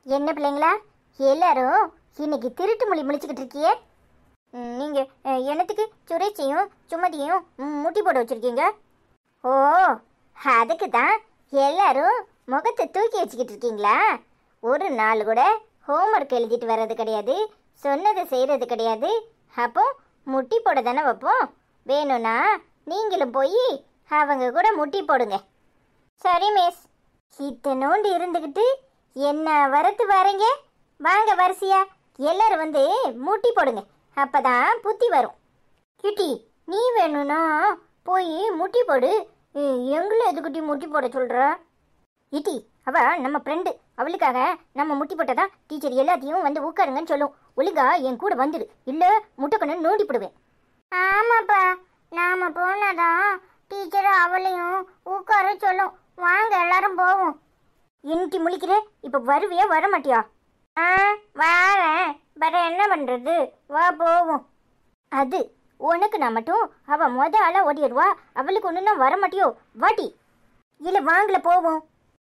என்ன பிள்ளைங்களா எல்லாரும் இன்னைக்கு திருட்டு மொழி முழிச்சுக்கிட்டு இருக்கியே ம், நீங்க அஹ், என்னத்துக்கு சுரேஷையும் சுமதியும் ம், முட்டி போட வச்சிருக்கீங்க ஓ அதுக்கு தான் எல்லாரும் முகத்தை தூக்கி வச்சுக்கிட்டு இருக்கீங்களா ஒரு நாள் கூட ஹோம்ஒர்க் எழுதிட்டு வர்றது கிடையாது சொன்னதை செய்கிறது கிடையாது அப்போ முட்டி போட தானே வைப்போம் வேணும்னா நீங்களும் போய் அவங்க கூட முட்டி போடுங்க சரி மிஸ் இத்தனோண்டு இருந்துக்கிட்டு என்ன வரத்து வரீங்க வாங்க வரிசையா எல்லாரும் வந்து முட்டி போடுங்க அப்பதான் புத்தி வரும் கிட்டி நீ வேணும்னா போய் முட்டி போடு எ- எங்களும் எதுக்குட்டி முட்டி போட சொல்ற இட்டி அவ நம்ம ஃப்ரெண்டு அவளுக்காக நம்ம முட்டி போட்டதா டீச்சர் எல்லாத்தையும் வந்து உட்காருங்கன்னு சொல்லும் ஒழுங்கா என் கூட வந்துடு இல்ல முட்டைக்கண்ணு நோண்டி போடுவேன் ஆமாப்பா நாம போனாதான் டீச்சர் அவளையும் உட்கார சொல்லும் வாங்க எல்லாரும் போவோம் இன்னைக்கு முழிக்கிற இப்ப வருவியா வர மாட்டியா ஆ வரேன் வேற என்ன பண்றது வா போவோம் அது உனக்கு நான் மட்டும் அவ மொத ஆளா ஓடிடுவா அவளுக்கு ஒண்ணுன்னா வர மாட்டியோ வாட்டி இல்ல வாங்கல போவோம்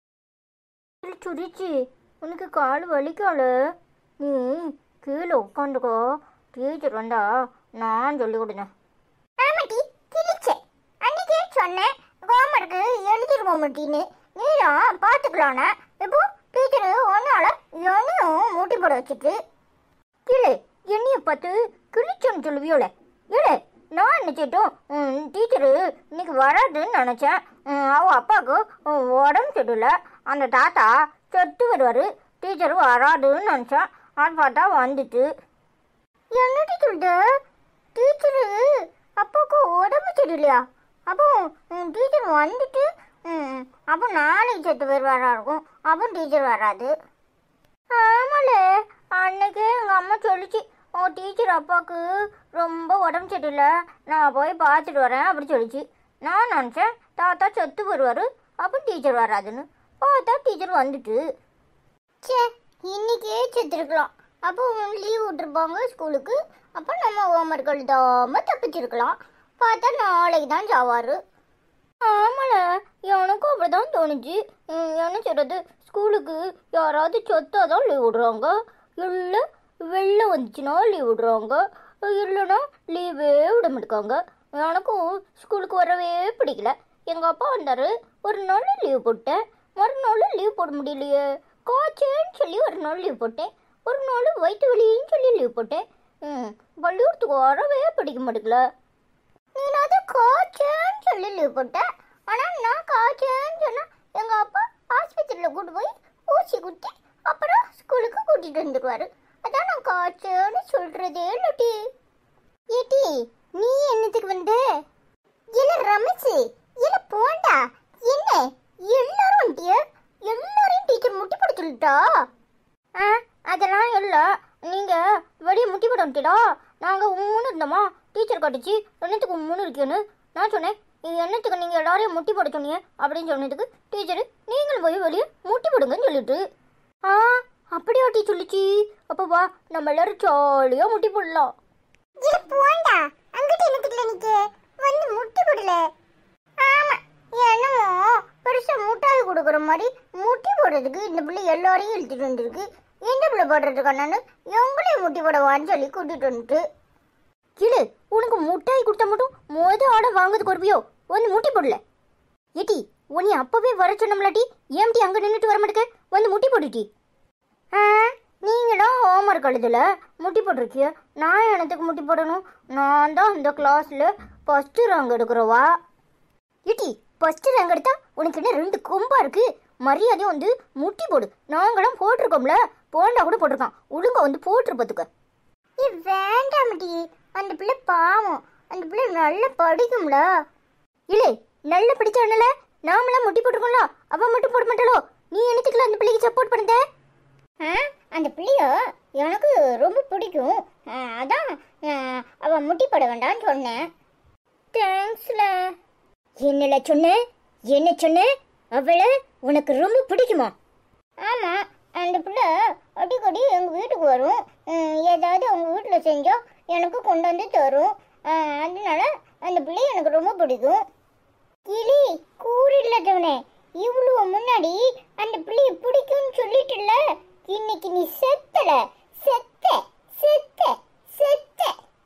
இல்ல சுரிச்சு உனக்கு கால் வலிக்கல நீ கீழே உட்காந்துக்கோ டீச்சர் வந்தா நான் சொல்லி கொடுத்தேன் ஆமாட்டி கிழிச்சே அன்னைக்கே சொன்னேன் ஹோம்ஒர்க்கு எழுதிருவோம் மட்டின்னு நீயும் பார்த்துக்கலாம்னா இப்போ டீச்சரு ஒன்னால என்னையும் மூட்டி போட வச்சுட்டு கீழே என்னைய பார்த்து கிழிச்சோன்னு சொல்லுவியோல ஏழே நான் நினச்சிட்டோம் டீச்சரு இன்னைக்கு வராதுன்னு நினச்சேன் அவ அப்பாவுக்கு உம், உடம்பு சரியில்ல அந்த தாத்தா செத்து வருவார் டீச்சரு வராதுன்னு நினச்சேன் அது பார்த்தா வந்துட்டு என்னடி சொல்லுது டீச்சரு அப்பாவுக்கு உடம்பு சரியில்லையா அப்போ டீச்சர் வந்துட்டு ம், அப்போ நாளைக்கு செத்து வருவாரா இருக்கும் அப்போ டீச்சர் வராது ஆமால அன்னைக்கு எங்கள் அம்மா சொல்லிச்சு உன் டீச்சர் அப்பாவுக்கு ரொம்ப உடம்பு சரியில்லை நான் போய் பார்த்துட்டு வரேன் அப்படி சொல்லிச்சு நான் நினச்சேன் தாத்தா செத்து வருவார் அப்போ டீச்சர் வராதுன்னு பார்த்தா டீச்சர் வந்துட்டு சே இன்னைக்கே செத்துருக்கலாம் அப்போ லீவ் விட்டுருப்பாங்க ஸ்கூலுக்கு அப்போ நம்ம ஹோம்ஒர்க் எழுதாம தப்பிச்சிருக்கலாம் பார்த்தா நாளைக்கு தான் ஜாவாரு ஆமால எனக்கும் அப்படிதான் தோணுச்சு உம், என்ன சொல்றது ஸ்கூலுக்கு யாராவது சொத்தாதான் லீவ் விடுறாங்க இல்லை வெள்ளம் வந்துச்சுன்னா லீவ் விடுறாங்க இல்லைன்னா லீவே விட மாட்டாங்க எனக்கும் ஸ்கூலுக்கு வரவே பிடிக்கல எங்கள் அப்பா வந்தார் ஒரு நாள் லீவ் போட்டேன் மறுநாள் லீவ் போட முடியலையே காய்ச்சல்னு சொல்லி ஒரு நாள் லீவ் போட்டேன் ஒரு நாள் வயிற்று வலின்னு சொல்லி லீவ் போட்டேன் ம் பள்ளிக்கூடத்துக்கு வரவே பிடிக்க மாட்டேங்கல நீனாவது காய்ச்சல்னு சொல்லி லீவ் போட்டேன் ஆனால் நான் காய்ச்சல்னு சொன்னால் எங்கள் அப்பா ஆஸ்பத்திரியில் கூட்டு போய் ஊசி குத்தி அப்புறம் ஸ்கூலுக்கு கூட்டிகிட்டு வந்துடுவார் அதான் நான் காய்ச்சல்னு சொல்கிறதே இல்லட்டி ஏட்டி நீ என்னத்துக்கு வந்த இல்ல ரமேஷ் இல்ல போண்டா என்ன எல்லாரும் வந்துட்டிய எல்லாரையும் டீச்சர் முட்டி போட சொல்லிட்டா ஆ அதெல்லாம் இல்லை நீங்கள் வெளியே முட்டி போட வந்துட்டா நாங்கள் உம்முன்னு இருந்தோமா டீச்சர் கட்டிச்சு என்னத்துக்கு உம்முன்னு இருக்கேன்னு நான் சொன்னேன் "இது என்னத்துக்கு நீங்கள் எல்லாரையும் முட்டி போட சொன்னீங்க அப்படின்னு சொன்னதுக்கு டீச்சரு நீங்களும் போய் வெளியே முட்டி போடுங்கன்னு சொல்லிட்டு ஆ அப்படியா டீ சொல்லிச்சு அப்போ வா நம்ம எல்லாரும் ஜாலியாக முட்டி போடலாம் இல்ல போண்டா அங்கிட்ட என்னத்துக்குல நிக்க வந்து முட்டி போடல ஆமா என்னமோ பெருசா முட்டாய் கொடுக்குற மாதிரி முட்டி போடுறதுக்கு இந்த பிள்ளை எல்லாரையும் இழுத்துட்டு வந்திருக்கு எந்த பிள்ளை போடுறதுக்கு அண்ணனு எங்களையும் முட்டி போடவான்னு சொல்லி கூட்டிட்டு வந்துட்டு கிளு உனக்கு முட்டாய் கொடுத்தா மட்டும் மொத ஆட வாங்குறதுக்கு வருவியோ வந்து முட்டி போடல ஏட்டி உன்னை அப்பவே வர சொன்னோம்லாட்டி ஏம்டி அங்க நின்றுட்டு வர மாட்டேக்க வந்து முட்டி போட்டுட்டி ஆ நீங்களும் ஹோம்ஒர்க் எழுதல முட்டி போட்டிருக்கிய நான் எனத்துக்கு முட்டி போடணும் நான் தான் அந்த கிளாஸில் ஃபஸ்ட்டு ரேங்க் எடுக்கிறவா ஏட்டி ஃபஸ்ட்டு ரேங்க் எடுத்தா உனக்கு என்ன ரெண்டு கொம்பா இருக்கு மரியாதை வந்து முட்டி போடு நாங்களும் போட்டிருக்கோம்ல போண்டா கூட போட்டிருக்கான் ஒழுங்கா வந்து போட்டுரு பார்த்துக்க ஏ வேண்டாமடி அந்த பிள்ளை பாவம் அந்த பிள்ளை நல்லா படிக்கும்ல இல்லை நல்ல பிடிச்சானல நாமெல்லாம் முட்டி போட்டிருக்கோம்ல அவ மட்டும் போட மாட்டாளோ நீ என்னத்துக்குல அந்த பிள்ளைக்கு சப்போர்ட் பண்ணுத ஆ அந்த பிள்ளைய எனக்கு ரொம்ப பிடிக்கும் ஆ, அதான் ஆ, அவ முட்டி போட வேண்டாம்னு சொன்னேன் தேங்க்ஸ்ல என்னல சொன்ன என்ன சொன்ன அவளை உனக்கு ரொம்ப பிடிக்குமா ஆமா அந்த பிள்ளை அடிக்கடி எங்க வீட்டுக்கு வரும் ம், ஏதாவது அவங்க வீட்டில் செஞ்சா எனக்கு கொண்டு வந்து தரும் ஆ, அதனால அந்த பிள்ளை எனக்கு ரொம்ப பிடிக்கும் கிளி கூறு இல்லாதவனே இவ்வளவு முன்னாடி அந்த பிள்ளைய பிடிக்கும்னு சொல்லிட்டுல இன்னைக்கு இன்னைக்கு நீ செத்தல செத்த செத்த செத்த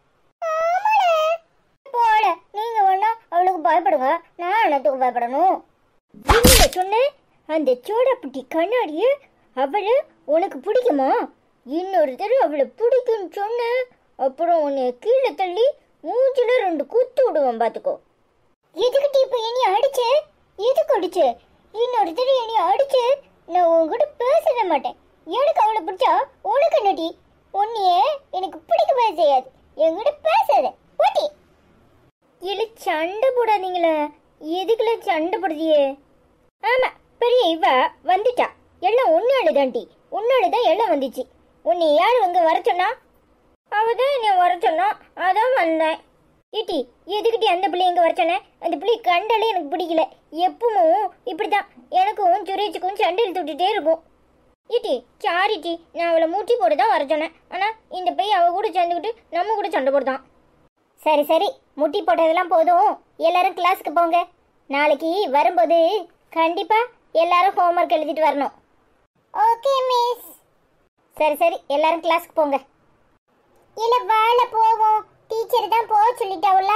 ஆமாடா போல நீங்க வேணா அவளுக்கு பயப்படுங்க நான் என்னத்துக்கு பயப்படணும் என்ன சொன்னேன் அந்த சோடாப்புட்டி கண்ணாடிய அவளை உனக்கு பிடிக்குமா இன்னொரு தடவை அவளை பிடிக்கும்னு சொன்னேன் அப்புறம் உன்னை கீழே தள்ளி மூஞ்சில ரெண்டு குத்து விடுவேன் பார்த்துக்கோ எதுக்கிட்ட இப்ப இனி அடிச்சு எதுக்கு அடிச்சு இன்னொரு தடவை இனி அடிச்சு நான் உன்கிட்ட பேசவே மாட்டேன் எனக்கு அவளை பிடிச்சா உனக்கு நடி உன்னையே எனக்கு பிடிக்கவே செய்யாது என்கிட்ட பேசாத போட்டி இல்ல சண்டை போடாதீங்களே எதுக்குல சண்டை போடுதியே ஆமா பெரிய இவ வந்துட்டா எல்லாம் உன்னாளுதான்டி உன்னாளுதான் எல்லாம் வந்துச்சு உன்னை யார் அங்க வர சொன்னா அவதான் என்னை வர சொன்னா அதான் வந்தேன் ஏட்டி எதுக்கிட்டி அந்த பிள்ளை இங்க வர சொன்னேன் அந்த பிள்ளை கண்டாலே எனக்கு பிடிக்கல எப்பவும் இப்படிதான் எனக்கும் சுரேஷுக்கும் சண்டையில் தொட்டுட்டே இருக்கும் ஏட்டி சாரிட்டி நான் அவளை மூட்டி போட்டு தான் வர சொன்னேன் ஆனா இந்த பையன் அவ கூட சேர்ந்துக்கிட்டு நம்ம கூட சண்டை போடுதான் சரி சரி முட்டி போட்டதெல்லாம் போதும் எல்லாரும் கிளாஸுக்கு போங்க நாளைக்கு வரும்போது கண்டிப்பா எல்லாரும் ஹோம்ஒர்க் எழுதிட்டு வரணும் ஓகே மிஸ் சரி சரி எல்லாரும் கிளாஸ்க்கு போங்க இல்ல வாழ போவோம் டீச்சர் தான் போக சொல்லிட்டாவுல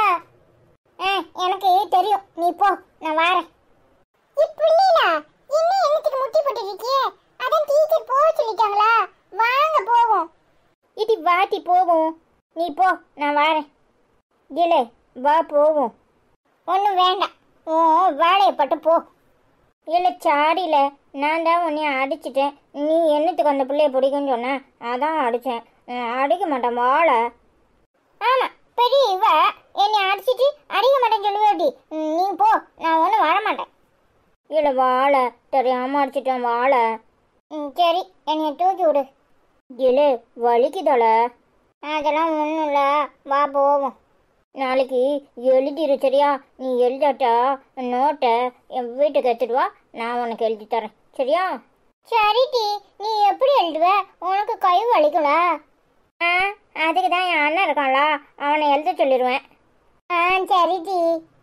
ஆ எனக்கு தெரியும் நீ போ நான் வரேன் இப்படிலா என்ன என்னத்துக்கு முட்டி போட்டு இருக்கியே அதான் டீச்சர் போக சொல்லிட்டாங்களா வாங்க போவோம் இடி வாட்டி போவோம் நீ போ நான் வரேன் இல்லை வா போவோம் ஒன்றும் வேண்டாம் ஓ வேலையை பட்டு போ இல்லை சாடியில நான் தான் உன்னை அடிச்சிட்டேன் நீ என்னத்துக்கு அந்த பிள்ளைய பிடிக்கும்னு சொன்ன அதான் அடித்தேன் அடிக்க மாட்டேன் வாழை ஆமா பெரிய இவ என்னை அடிச்சிட்டு அடிக்க மாட்டேன்னு சொல்லுவேடி நீ போ நான் ஒன்றும் வர மாட்டேன் இல்லை வாழை தெரியாம அடிச்சிட்டேன் வாழை ம், சரி என்னைய தூக்கி விடு இல்லை வலிக்குதல அதெல்லாம் ஒன்றும் இல்லை வா போவோம் நாளைக்கு எழுதிரு சரியா நீ எழுதாட்டா நோட்டை என் வீட்டுக்கு எடுத்துட்டு வா நான் உனக்கு எழுதி தரேன் சரியா சரிடி நீ எப்படி எழுதுவ உனக்கு கை வலிக்கல ஆ அதுக்கு தான் என் அண்ணன் இருக்கான்ல அவனை எழுத சொல்லிடுவேன் ஆ சரிடி